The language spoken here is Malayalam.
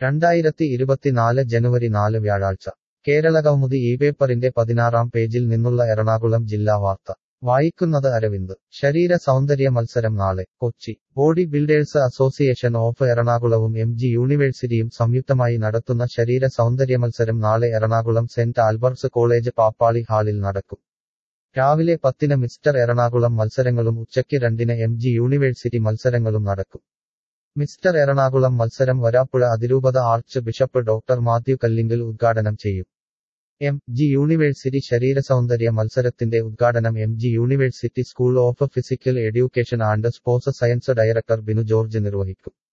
രണ്ടായിരത്തി ഇരുപത്തിനാല് ജനുവരി നാല് വ്യാഴാഴ്ച കേരളകൗമുദി ഈ പേപ്പറിന്റെ പതിനാറാം പേജിൽ നിന്നുള്ള എറണാകുളം ജില്ലാ വാർത്ത വായിക്കുന്നത് അരവിന്ദ് ശരീര സൗന്ദര്യ മത്സരം നാളെ Kochi body builders association of എറണാകുളവും എം ജി യൂണിവേഴ്സിറ്റിയും സംയുക്തമായി നടത്തുന്ന ശരീര സൗന്ദര്യ മത്സരം നാളെ Ernakulam saint Albert's college Pappali ഹാളിൽ നടക്കും രാവിലെ പത്തിന് മിസ്റ്റർ എറണാകുളം മത്സരങ്ങളും ഉച്ചയ്ക്ക് രണ്ടിന് എം ജി യൂണിവേഴ്സിറ്റി മത്സരങ്ങളും നടക്കും മിസ്റ്റർ എറണാകുളം മത്സരം വരാപ്പുഴ അതിരൂപത archbishop doctor Mathew Kallinkal ഉദ്ഘാടനം ചെയ്യും എം ജി യൂണിവേഴ്സിറ്റി ശരീരസൗന്ദര്യ മത്സരത്തിന്റെ ഉദ്ഘാടനം M G university school of physical education and sports science director Binu George നിർവഹിക്കും